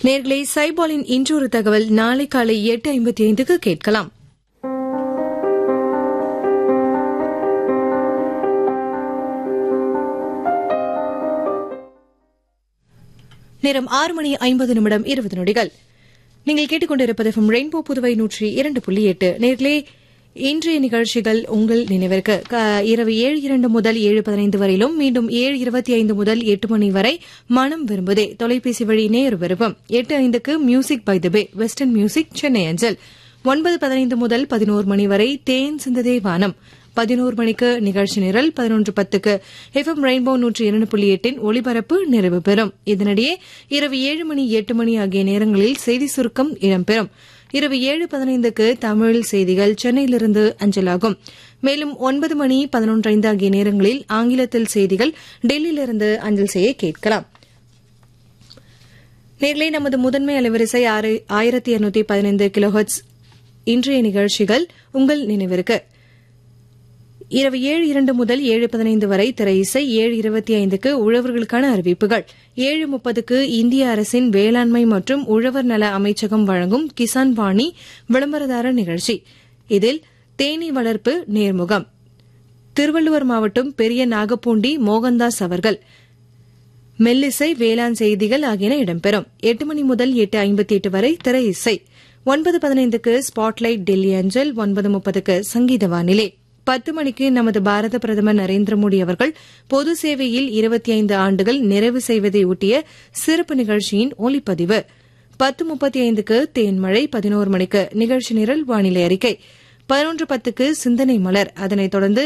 நேர்களை சைபாலின் இன்றொரு தகவல் நாளை காலை எட்டு ஐம்பத்தி ஐந்துக்கு கேட்கலாம் நேரம் ஆறு மணி ஐம்பது நிமிடம் இருபது நொடிகள் நீங்கள் கேட்டுக்கொண்டிருப்பது ஃப்ரம் ரெயின்போ புதுவை நூற்றி இரண்டு புள்ளி எட்டு நேர்களே இன்றைய நிகழ்ச்சிகள் உங்கள் நினைவிற்கு க- இரவு ஏழு இரண்டு முதல் ஏழு பதினைந்து வரையிலும் மீண்டும் ஏழு இருபத்தி ஐந்து முதல் எட்டு மணி வரை மனம் விரும்புதே தொலைபேசி வழி நேர் விருப்பம் எட்டு ஐந்துக்கு music by the bay western music Chennai அஞ்சல் ஒன்பது பதினைந்து முதல் பதினோரு மணி வரை தேன் சிந்ததே வானம் பதினோரு மணிக்கு நிகழ்ச்சி நிரல் பதினொன்று பத்துக்கு எஃப்எம் ரெயின்போ நூற்றி இரண்டு புள்ளி எட்டின் ஒளிபரப்பு நிறைவு பெறும் இதனிடையே இரவு ஏழு மணி எட்டு மணி ஆகிய நேரங்களில் செய்தி சுருக்கம் இடம்பெறும் இரவு ஏழு பதினைந்துக்கு தமிழ் செய்திகள் சென்னையிலிருந்து அஞ்சலாகும் மேலும் ஒன்பது மணி பதினொன்று ஐந்து ஆகிய நேரங்களில் ஆங்கிலத்தில் செய்திகள் டெல்லியிலிருந்து அஞ்சல் செய்ய கேட்கலாம் நேர்களே நமது முதன்மை அலைவரிசை ஆறு- ஆயிரத்தி இருநூத்தி பதினைந்து கிலோஹெட்ஸ் இன்றைய நிகழ்ச்சிகள் உங்கள் நினைவிற்கு இரவு ஏழு இரண்டு முதல் ஏழு பதினைந்து வரை திரை இசை ஏழு இருபத்தி ஐந்துக்கு உழவர்களுக்கான அறிவிப்புகள் ஏழு முப்பதுக்கு இந்திய அரசின் வேளாண்மை மற்றும் உழவர் நல அமைச்சகம் வழங்கும் கிசான் வாணி விளம்பரதார நிகழ்ச்சி இதில் தேனீ வளர்ப்பு நேர்முகம் திருவள்ளுவர் மாவட்டம் பெரிய நாகப்பூண்டி மோகன்தாஸ் அவர்கள் மெல்லிசை வேளாண் செய்திகள் ஆகியன இடம்பெறும் எட்டு மணி முதல் எட்டு ஐம்பத்தி எட்டு வரை திரை இசை ஒன்பது பதினைந்துக்கு ஸ்பாட்லைட் டெல்லி அஞ்சல் ஒன்பது முப்பதுக்கு சங்கீத வானிலை பத்து மணிக்கு நமது பாரத பிரதமர் நரேந்திர மோடி அவர்கள் பொது சேவையில் இருபத்தி ஐந்து ஆண்டுகள் நிறைவு செய்வதை ஒட்டிய சிறப்பு நிகழ்ச்சியின் ஒலிப்பதிவு பத்து முப்பத்தி ஐந்துக்கு தேன்மழை பதினோரு மணிக்கு நிகழ்ச்சி நிரல் வானிலை அறிக்கை பதினொன்று பத்துக்கு சிந்தனை மலர் அதனைத் தொடர்ந்து